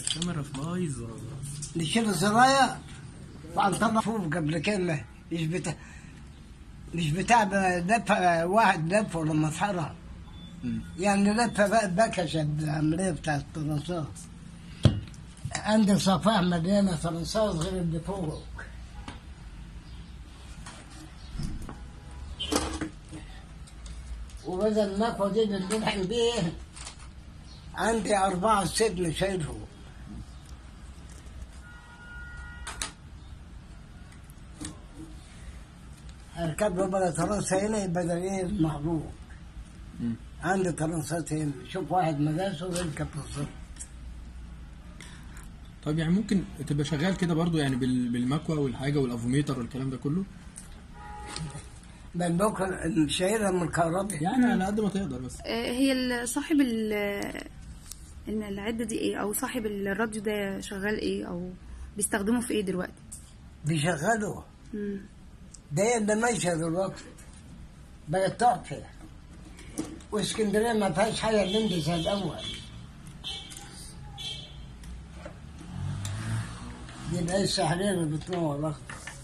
الكاميرا في بايظه نشيل الزراير وعنطلع فوق قبل كلمة مش بتاع مش بتاع لف واحد لف ولا مسحرة مم. يعني لف بكشة العملية بتاعت الترنسات عندي صفاح مليانة ترنسات غير اللي فوق وبدل المكوى دي اللي بنلحم بيه عندي أربعة سجن شايلهم اركب له بلا ترنسة هنا بدل ايه المحبوب مم. عندي ترنسات هنا شوف واحد مدرسه ويركب بالظبط طيب يعني ممكن تبقى شغال كده برضو يعني بال- بالمكوى والحاجه والافوميتر والكلام ده كله بل ممكن شايلها من الكهرباء يعني على قد ما تقدر بس آه، هي ال- صاحب ال إن العدة دي ايه او صاحب الراديو ده شغال ايه او بيستخدمه في ايه دلوقتي بيشغلوا مم. ده اللي ماشية دلوقتي بقت تحفة واسكندرية ما فيهاش حاجة اللي زي الأول دي العين السحرية اللي بتنور الأخضر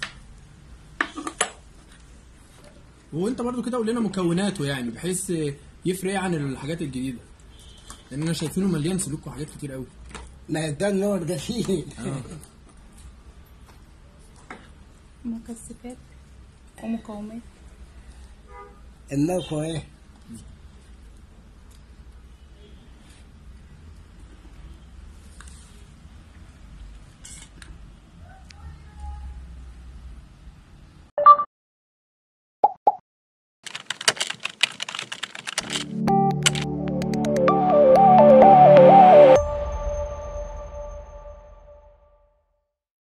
وانت برضو كده قول لنا مكوناته يعني بحيث يفرق إيه عن الحاجات الجديده لاننا شايفينه مليان سلوك وحاجات كتير قوي ما ده النور ده فيه اه مكثفات ومقاومات المكوى ايه